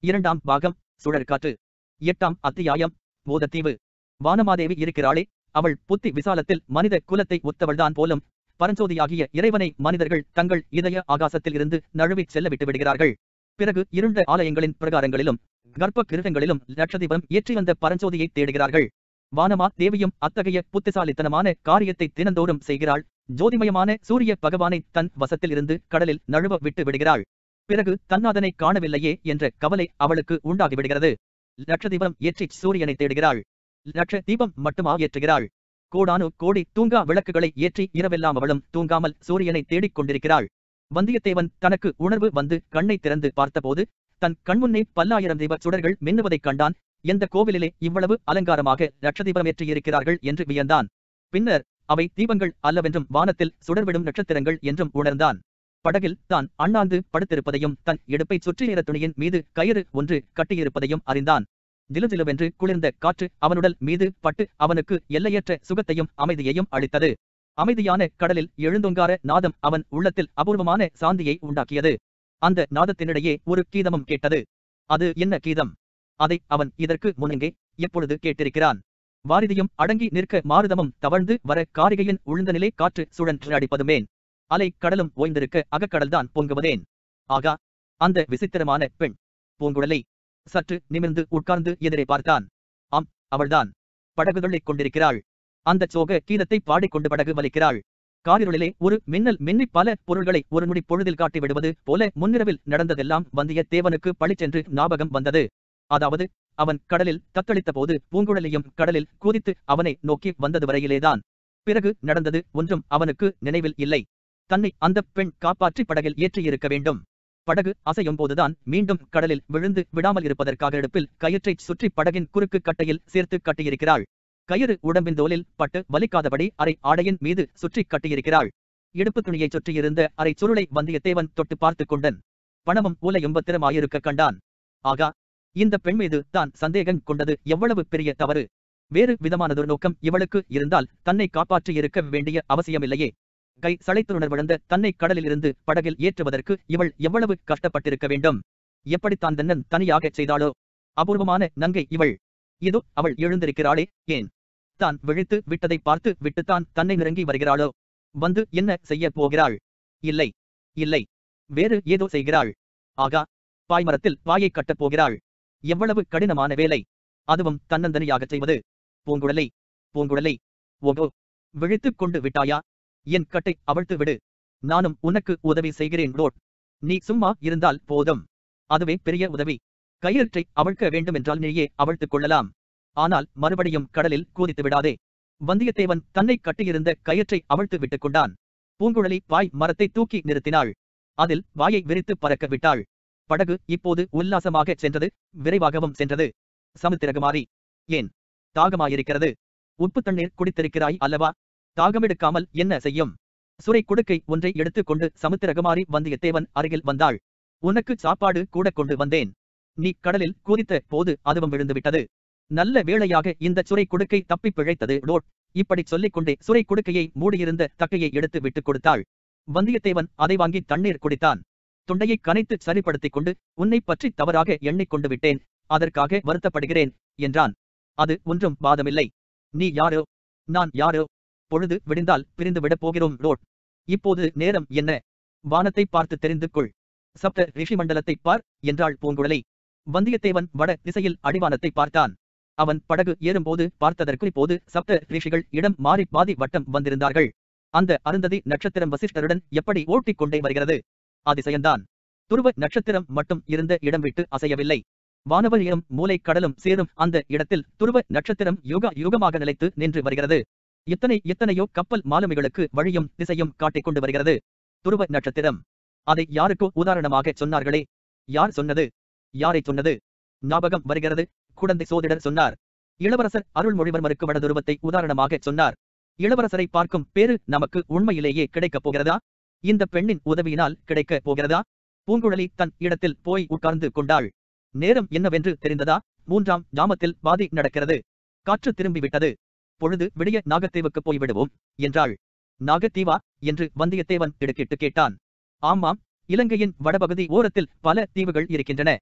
இரண்டாம் பாகம் சுழற்காற்று எட்டாம் அத்தியாயம் போதத்தீவு வானமாதேவி இருக்கிறாளே அவள் புத்தி விசாலத்தில் மனித குலத்தை ஒத்தவள்தான் போலும் பரஞ்சோதியாகிய இறைவனை மனிதர்கள் தங்கள் இதய ஆகாசத்தில் இருந்து நழுவிச் செல்ல விட்டு விடுகிறார்கள் பிறகு இருண்ட ஆலயங்களின் பிரகாரங்களிலும் கர்ப்ப கிருகங்களிலும் லட்சதீபம் ஏற்றி வந்த பரஞ்சோதியை தேடுகிறார்கள் வானமா தேவியும் அத்தகைய புத்திசாலித்தனமான காரியத்தை தினந்தோறும் செய்கிறாள் ஜோதிமயமான சூரிய பகவானை தன் வசத்தில் இருந்து கடலில் நழுவ விட்டு விடுகிறாள் பிறகு தன்னாதனை காணவில்லையே என்ற கவலை அவளுக்கு உண்டாகிவிடுகிறது லட்சதீபம் ஏற்றி சூரியனை தேடுகிறாள் லட்ச தீபம் மட்டுமா ஏற்றுகிறாள் கோடானு கோடி தூங்கா விளக்குகளை ஏற்றி இரவெல்லாம் அவளும் தூங்காமல் சூரியனை தேடிக் கொண்டிருக்கிறாள் வந்தியத்தேவன் தனக்கு உணர்வு வந்து கண்ணை திறந்து பார்த்தபோது தன் கண்முன்னே பல்லாயிரம் தீப சுடர்கள் மின்னுவதைக் கண்டான் எந்த கோவிலிலே இவ்வளவு அலங்காரமாக லட்சதீபம் ஏற்றியிருக்கிறார்கள் என்று வியந்தான் பின்னர் அவை தீபங்கள் அல்லவென்றும் வானத்தில் சுடர்விடும் நட்சத்திரங்கள் என்றும் உணர்ந்தான் படகில் தான் அண்ணாந்து படுத்திருப்பதையும் தன் இடுப்பைச் சுற்றியிருந்த துணியின் மீது கயிறு ஒன்று கட்டியிருப்பதையும் அறிந்தான் ஜிலுஜிலுவென்று குளிர்ந்த காற்று அவனுடல் மீது பட்டு அவனுக்கு எல்லையற்ற சுகத்தையும் அமைதியையும் அளித்தது அமைதியான கடலில் எழுந்தொங்கார நாதம் அவன் உள்ளத்தில் அபூர்வமான சாந்தியை உண்டாக்கியது அந்த நாதத்தினிடையே ஒரு கீதமும் கேட்டது அது என்ன கீதம் அதை அவன் இதற்கு முன்னங்கே எப்பொழுது கேட்டிருக்கிறான் வாரிதியும் அடங்கி நிற்க மாருதமும் தவழ்ந்து வர காரிகையின் உழுந்தனிலே காற்று சுழன்று அடிப்பதுமேன் அலை கடலும் ஓய்ந்திருக்க அகக்கடல்தான் பொங்குவதேன் ஆகா அந்த விசித்திரமான பெண் பூங்குழலை சற்று நிமிர்ந்து உட்கார்ந்து எதிரே பார்த்தான் ஆம் அவள்தான் படகு துள்ளிக் கொண்டிருக்கிறாள் அந்த சோக கீதத்தை பாடிக்கொண்டு படகு வலிக்கிறாள் காரிருளிலே ஒரு மின்னல் மின்னி பல பொருள்களை ஒரு நொடி பொழுதில் காட்டி விடுவது போல முன்னிரவில் நடந்ததெல்லாம் வந்தியத்தேவனுக்கு பளிச்சென்று ஞாபகம் வந்தது அதாவது அவன் கடலில் தத்தளித்த போது பூங்குழலியும் கடலில் குதித்து அவனை நோக்கி வந்தது வரையிலேதான் பிறகு நடந்தது ஒன்றும் அவனுக்கு நினைவில் இல்லை தன்னை அந்த பெண் காப்பாற்றி படகில் ஏற்றியிருக்க வேண்டும் படகு அசையும் போதுதான் மீண்டும் கடலில் விழுந்து விடாமல் இருப்பதற்காக எடுப்பில் கயிற்றைச் சுற்றி படகின் குறுக்கு கட்டையில் சேர்த்து கட்டியிருக்கிறாள் கயிறு உடம்பின் தோலில் பட்டு வலிக்காதபடி அரை ஆடையின் மீது சுற்றி கட்டியிருக்கிறாள் இடுப்பு துணியைச் சுற்றியிருந்த அரை சுருளை வந்தியத்தேவன் தொட்டு பார்த்துக் கொண்டன் பணமும் ஊலையும் பத்திரமாயிருக்க கண்டான் ஆகா இந்த பெண் மீது தான் சந்தேகம் கொண்டது எவ்வளவு பெரிய தவறு வேறு விதமானதொரு நோக்கம் இவளுக்கு இருந்தால் தன்னை காப்பாற்றி இருக்க வேண்டிய அவசியமில்லையே கை சளைத்துணர்விழந்த தன்னை கடலிலிருந்து படகில் ஏற்றுவதற்கு இவள் எவ்வளவு கஷ்டப்பட்டிருக்க வேண்டும் எப்படித்தான் தன்னன் தனியாகச் செய்தாளோ அபூர்வமான நங்கை இவள் இதோ அவள் எழுந்திருக்கிறாளே ஏன் தான் விழித்து விட்டதை பார்த்து விட்டுத்தான் தன்னை நெருங்கி வருகிறாளோ வந்து என்ன செய்யப் போகிறாள் இல்லை இல்லை வேறு ஏதோ செய்கிறாள் ஆகா பாய்மரத்தில் பாயை கட்டப் போகிறாள் எவ்வளவு கடினமான வேலை அதுவும் தன்னந்தனியாகச் செய்வது பூங்குழலை பூங்குழலை ஓகோ விழித்துக் கொண்டு விட்டாயா என் கட்டை அவிழ்த்து விடு நானும் உனக்கு உதவி செய்கிறேன் லோட் நீ சும்மா இருந்தால் போதும் அதுவே பெரிய உதவி கயிற்றை அவிழ்க்க வேண்டுமென்றால் நீயே அவிழ்த்துக் கொள்ளலாம் ஆனால் மறுபடியும் கடலில் கூதித்து விடாதே வந்தியத்தேவன் தன்னை கட்டியிருந்த கயிற்றை அவிழ்த்து விட்டுக் கொண்டான் பூங்குழலி பாய் மரத்தை தூக்கி நிறுத்தினாள் அதில் வாயை விரித்து பறக்க விட்டாள் படகு இப்போது உல்லாசமாக சென்றது விரைவாகவும் சென்றது சமுத்திரகுமாரி ஏன் தாகமாயிருக்கிறது உப்பு தண்ணீர் குடித்திருக்கிறாய் அல்லவா தாகமெடுக்காமல் என்ன செய்யும் சுரை குடுக்கை ஒன்றை எடுத்துக் கொண்டு சமுத்திரகுமாரி வந்தியத்தேவன் அருகில் வந்தாள் உனக்கு சாப்பாடு கூட கொண்டு வந்தேன் நீ கடலில் குதித்த போது அதுவும் விழுந்துவிட்டது நல்ல வேளையாக இந்த சுரை குடுக்கை தப்பி பிழைத்தது லோட் இப்படி சொல்லிக் கொண்டே சுரை குடுக்கையை மூடியிருந்த தக்கையை எடுத்து விட்டுக் கொடுத்தாள் வந்தியத்தேவன் அதை வாங்கி தண்ணீர் குடித்தான் தொண்டையை கனைத்து சரிப்படுத்திக் கொண்டு உன்னை பற்றி தவறாக எண்ணிக்கொண்டு விட்டேன் அதற்காக வருத்தப்படுகிறேன் என்றான் அது ஒன்றும் வாதமில்லை நீ யாரோ நான் யாரோ பொழுது விடிந்தால் பிரிந்து விடப் போகிறோம் லோட் இப்போது நேரம் என்ன வானத்தை பார்த்து தெரிந்து கொள் சப்த ரிஷி மண்டலத்தை பார் என்றாள் பூங்குழலை வந்தியத்தேவன் வட திசையில் அடிவானத்தை பார்த்தான் அவன் படகு ஏறும்போது பார்த்ததற்கு இப்போது சப்த ரிஷிகள் இடம் மாறி பாதி வட்டம் வந்திருந்தார்கள் அந்த அருந்ததி நட்சத்திரம் வசிஷ்டருடன் எப்படி ஓட்டிக் கொண்டே வருகிறது அதிசயந்தான் துருவ நட்சத்திரம் மட்டும் இருந்த இடம் விட்டு அசையவில்லை வானவரியம் மூலை கடலும் சேரும் அந்த இடத்தில் துருவ நட்சத்திரம் யுக யுகமாக நிலைத்து நின்று வருகிறது எத்தனை எத்தனையோ கப்பல் மாலுமிகளுக்கு வழியும் திசையும் காட்டிக் கொண்டு வருகிறது துருவ நட்சத்திரம் அதை யாருக்கோ உதாரணமாக சொன்னார்களே யார் சொன்னது யாரை சொன்னது ஞாபகம் வருகிறது குடந்தை சோதிடர் சொன்னார் இளவரசர் அருள்மொழிவர்மருக்கு வடதுருவத்தை உதாரணமாக சொன்னார் இளவரசரை பார்க்கும் பேரு நமக்கு உண்மையிலேயே கிடைக்கப் போகிறதா இந்த பெண்ணின் உதவியினால் கிடைக்கப் போகிறதா பூங்குழலி தன் இடத்தில் போய் உட்கார்ந்து கொண்டாள் நேரம் என்னவென்று தெரிந்ததா மூன்றாம் ஜாமத்தில் பாதி நடக்கிறது காற்று திரும்பி விட்டது பொழுது விடிய நாகத்தீவுக்கு போய்விடுவோம் என்றாள் நாகத்தீவா என்று வந்தியத்தேவன் திடுக்கிட்டு கேட்டான் ஆமாம் இலங்கையின் வடபகுதி ஓரத்தில் பல தீவுகள் இருக்கின்றன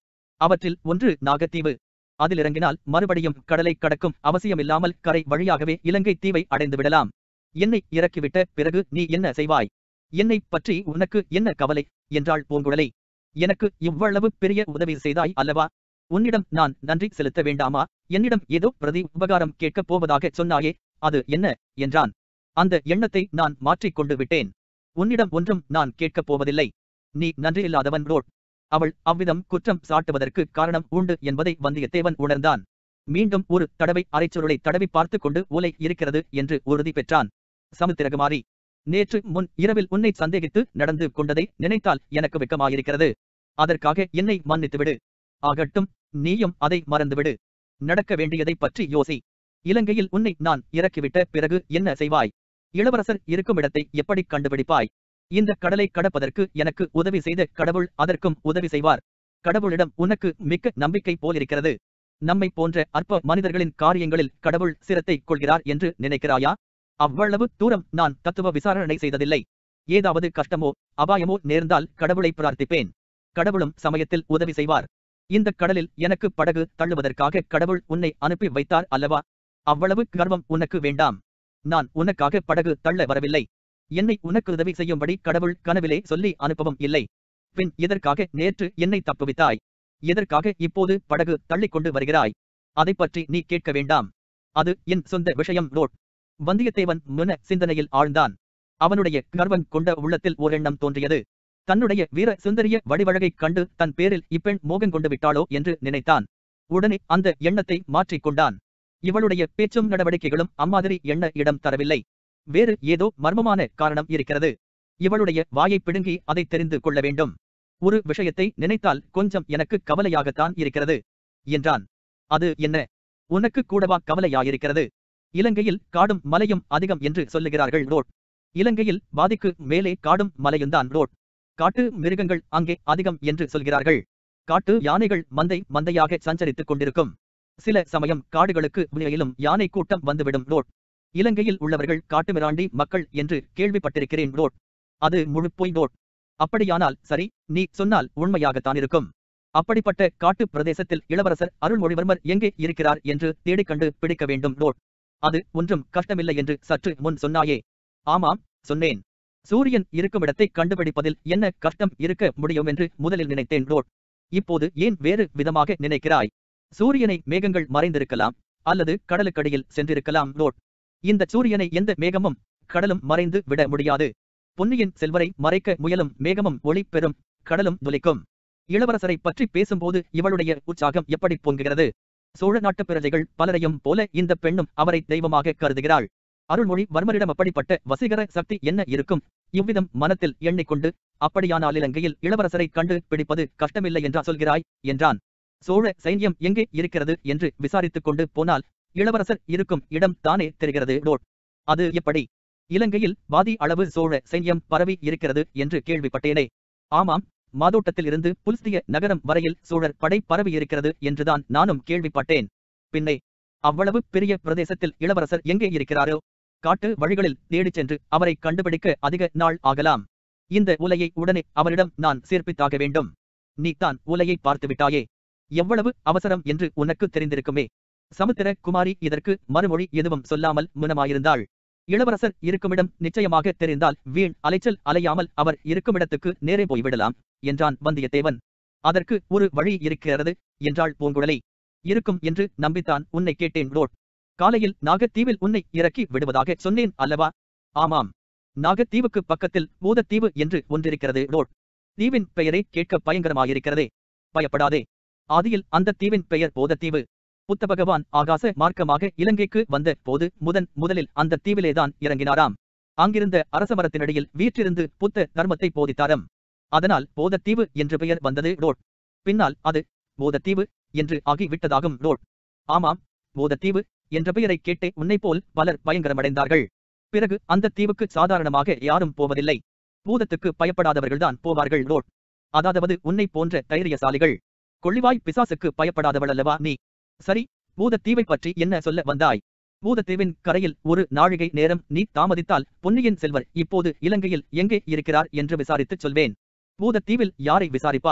அவற்றில் ஒன்று நாகத்தீவு அதில் இறங்கினால் மறுபடியும் கடலை கடக்கும் அவசியமில்லாமல் கரை வழியாகவே இலங்கை தீவை அடைந்து விடலாம் என்னை இறக்கிவிட்ட பிறகு நீ என்ன செய்வாய் என்னை பற்றி உனக்கு என்ன கவலை என்றாள் பூங்குழலி எனக்கு இவ்வளவு பெரிய உதவி செய்தாய் அல்லவா உன்னிடம் நான் நன்றி செலுத்த வேண்டாமா என்னிடம் ஏதோ பிரதி உபகாரம் கேட்கப் போவதாக சொன்னாயே அது என்ன என்றான் அந்த எண்ணத்தை நான் மாற்றிக் கொண்டு விட்டேன் உன்னிடம் ஒன்றும் நான் கேட்கப் போவதில்லை நீ நன்றியில்லாதவன் ரோட் அவள் அவ்விதம் குற்றம் சாட்டுவதற்கு காரணம் உண்டு என்பதை வந்தியத்தேவன் உணர்ந்தான் மீண்டும் ஒரு தடவை அரைச்சுருளை தடவி பார்த்து கொண்டு ஓலை இருக்கிறது என்று உறுதி பெற்றான் சமுத்திரகுமாரி நேற்று முன் இரவில் உன்னை சந்தேகித்து நடந்து கொண்டதை நினைத்தால் எனக்கு வெட்கமாயிருக்கிறது அதற்காக என்னை மன்னித்துவிடு ஆகட்டும் நீயும் அதை மறந்துவிடு நடக்க வேண்டியதை பற்றி யோசி இலங்கையில் உன்னை நான் இறக்கிவிட்ட பிறகு என்ன செய்வாய் இளவரசர் இருக்கும் இடத்தை எப்படி கண்டுபிடிப்பாய் இந்த கடலை கடப்பதற்கு எனக்கு உதவி செய்த கடவுள் அதற்கும் உதவி செய்வார் கடவுளிடம் உனக்கு மிக்க நம்பிக்கை போலிருக்கிறது நம்மை போன்ற அற்ப மனிதர்களின் காரியங்களில் கடவுள் சிரத்தை கொள்கிறார் என்று நினைக்கிறாயா அவ்வளவு தூரம் நான் தத்துவ விசாரணை செய்ததில்லை ஏதாவது கஷ்டமோ அபாயமோ நேர்ந்தால் கடவுளை பிரார்த்திப்பேன் கடவுளும் சமயத்தில் உதவி செய்வார் இந்த கடலில் எனக்கு படகு தள்ளுவதற்காக கடவுள் உன்னை அனுப்பி வைத்தார் அல்லவா அவ்வளவு கர்வம் உனக்கு வேண்டாம் நான் உனக்காக படகு தள்ள வரவில்லை என்னை உனக்கு உதவி செய்யும்படி கடவுள் கனவிலே சொல்லி அனுப்பவும் இல்லை பின் எதற்காக நேற்று என்னை தப்புவித்தாய் எதற்காக இப்போது படகு தள்ளிக்கொண்டு வருகிறாய் அதை பற்றி நீ கேட்க வேண்டாம் அது என் சொந்த விஷயம் லோட் வந்தியத்தேவன் முன சிந்தனையில் ஆழ்ந்தான் அவனுடைய கர்வம் கொண்ட உள்ளத்தில் ஓரெண்ணம் தோன்றியது தன்னுடைய வீர சுந்தரிய வடிவழகைக் கண்டு தன் பேரில் இப்பெண் மோகம் கொண்டு விட்டாளோ என்று நினைத்தான் உடனே அந்த எண்ணத்தை மாற்றிக் கொண்டான் இவளுடைய பேச்சும் நடவடிக்கைகளும் அம்மாதிரி எண்ண இடம் தரவில்லை வேறு ஏதோ மர்மமான காரணம் இருக்கிறது இவளுடைய வாயை பிடுங்கி அதை தெரிந்து கொள்ள வேண்டும் ஒரு விஷயத்தை நினைத்தால் கொஞ்சம் எனக்கு கவலையாகத்தான் இருக்கிறது என்றான் அது என்ன உனக்கு கூடவா கவலையாயிருக்கிறது இலங்கையில் காடும் மலையும் அதிகம் என்று சொல்லுகிறார்கள் ரோட் இலங்கையில் பாதிக்கு மேலே காடும் மலையும்தான் ரோட் காட்டு மிருகங்கள் அங்கே அதிகம் என்று சொல்கிறார்கள் காட்டு யானைகள் மந்தை மந்தையாக சஞ்சரித்துக் கொண்டிருக்கும் சில சமயம் காடுகளுக்கு வெளியிலும் யானை கூட்டம் வந்துவிடும் ரோட் இலங்கையில் உள்ளவர்கள் காட்டுமிராண்டி மக்கள் என்று கேள்விப்பட்டிருக்கிறேன் ரோட் அது முழுப்பொய் ரோட் அப்படியானால் சரி நீ சொன்னால் உண்மையாகத்தான் இருக்கும் அப்படிப்பட்ட காட்டு பிரதேசத்தில் இளவரசர் அருள்மொழிவர்மர் எங்கே இருக்கிறார் என்று தேடிக் கண்டு பிடிக்க வேண்டும் ரோட் அது ஒன்றும் கஷ்டமில்லை என்று சற்று முன் சொன்னாயே ஆமாம் சொன்னேன் சூரியன் இருக்கும் இடத்தை கண்டுபிடிப்பதில் என்ன கஷ்டம் இருக்க முடியும் என்று முதலில் நினைத்தேன் ரோட் இப்போது ஏன் வேறு விதமாக நினைக்கிறாய் சூரியனை மேகங்கள் மறைந்திருக்கலாம் அல்லது கடலுக்கடியில் சென்றிருக்கலாம் ரோட் இந்த சூரியனை எந்த மேகமும் கடலும் மறைந்து விட முடியாது பொன்னியின் செல்வரை மறைக்க முயலும் மேகமும் ஒளி பெறும் கடலும் துளிக்கும் இளவரசரை பற்றி பேசும்போது இவளுடைய உற்சாகம் எப்படி பொங்குகிறது சோழ நாட்டு பிரஜைகள் பலரையும் போல இந்த பெண்ணும் அவரை தெய்வமாக கருதுகிறாள் அருள்மொழி வர்மரிடம் அப்படிப்பட்ட வசீகர சக்தி என்ன இருக்கும் இவ்விதம் மனத்தில் எண்ணிக்கொண்டு அப்படியானால் இலங்கையில் இளவரசரை கண்டு பிடிப்பது கஷ்டமில்லை என்றா சொல்கிறாய் என்றான் சோழ சைன்யம் எங்கே இருக்கிறது என்று விசாரித்துக் கொண்டு போனால் இளவரசர் இருக்கும் இடம் தானே தெரிகிறது ரோட் அது எப்படி இலங்கையில் பாதி அளவு சோழ சைன்யம் பரவி இருக்கிறது என்று கேள்விப்பட்டேனே ஆமாம் மாதோட்டத்தில் இருந்து புல்ஸ்திய நகரம் வரையில் சோழர் படை பரவி இருக்கிறது என்றுதான் நானும் கேள்விப்பட்டேன் பின்னே அவ்வளவு பெரிய பிரதேசத்தில் இளவரசர் எங்கே இருக்கிறாரோ காட்டு வழிகளில் தேடிச் சென்று அவரை கண்டுபிடிக்க அதிக நாள் ஆகலாம் இந்த உலையை உடனே அவரிடம் நான் சேர்ப்பித்தாக வேண்டும் நீ தான் உலையை பார்த்து விட்டாயே எவ்வளவு அவசரம் என்று உனக்கு தெரிந்திருக்குமே சமுத்திர குமாரி இதற்கு மறுமொழி எதுவும் சொல்லாமல் முனமாயிருந்தாள் இளவரசர் இருக்குமிடம் நிச்சயமாக தெரிந்தால் வீண் அலைச்சல் அலையாமல் அவர் இருக்குமிடத்துக்கு நேரே போய்விடலாம் என்றான் வந்தியத்தேவன் அதற்கு ஒரு வழி இருக்கிறது என்றாள் பூங்குழலி இருக்கும் என்று நம்பித்தான் உன்னை கேட்டேன் ரோட் காலையில் நாகத்தீவில் உன்னை இறக்கி விடுவதாக சொன்னேன் அல்லவா ஆமாம் நாகத்தீவுக்கு பக்கத்தில் பூதத்தீவு என்று ஒன்றிருக்கிறது ரோட் தீவின் பெயரை கேட்க பயங்கரமாயிருக்கிறதே பயப்படாதே ஆதியில் அந்த தீவின் பெயர் போதத்தீவு புத்த பகவான் ஆகாச மார்க்கமாக இலங்கைக்கு வந்த போது முதன் முதலில் அந்த தீவிலேதான் இறங்கினாராம் அங்கிருந்த அரசமரத்தினடியில் வீற்றிருந்து புத்த தர்மத்தை போதித்தாரம் அதனால் போதத்தீவு என்று பெயர் வந்தது ரோட் பின்னால் அது போதத்தீவு என்று ஆகிவிட்டதாகும் ரோட் ஆமாம் போதத்தீவு என்ற பெயரை கேட்டே உன்னைப் போல் பலர் பயங்கரமடைந்தார்கள் பிறகு அந்த தீவுக்கு சாதாரணமாக யாரும் போவதில்லை பூதத்துக்கு பயப்படாதவர்கள்தான் போவார்கள் ரோட் அதாவது உன்னை போன்ற தைரியசாலிகள் கொள்ளிவாய் பிசாசுக்கு பயப்படாதவள் அல்லவா நீ சரி பூதத்தீவை பற்றி என்ன சொல்ல வந்தாய் பூதத்தீவின் கரையில் ஒரு நாழிகை நேரம் நீ தாமதித்தால் பொன்னியின் செல்வர் இப்போது இலங்கையில் எங்கே இருக்கிறார் என்று விசாரித்துச் சொல்வேன் பூதத்தீவில் யாரை விசாரிப்பாய்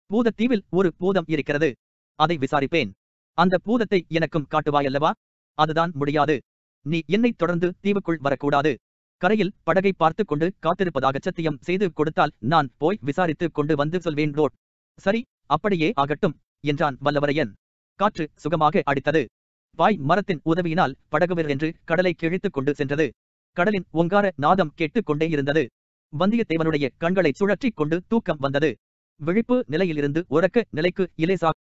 பூதத்தீவில் ஒரு பூதம் இருக்கிறது அதை விசாரிப்பேன் அந்த பூதத்தை எனக்கும் காட்டுவாயல்லவா அதுதான் முடியாது நீ என்னை தொடர்ந்து தீவுக்குள் வரக்கூடாது கரையில் படகை பார்த்துக் கொண்டு காத்திருப்பதாக சத்தியம் செய்து கொடுத்தால் நான் போய் விசாரித்துக் கொண்டு வந்து சொல்வேன் ரோட் சரி அப்படியே ஆகட்டும் என்றான் வல்லவரையன் காற்று சுகமாக அடித்தது பாய் மரத்தின் உதவியினால் படகுவிர் என்று கடலை கிழித்துக் கொண்டு சென்றது கடலின் ஒங்கார நாதம் கேட்டுக் கொண்டே இருந்தது வந்தியத்தேவனுடைய கண்களை சுழற்றிக் கொண்டு தூக்கம் வந்தது விழிப்பு நிலையிலிருந்து உறக்க நிலைக்கு இலேசா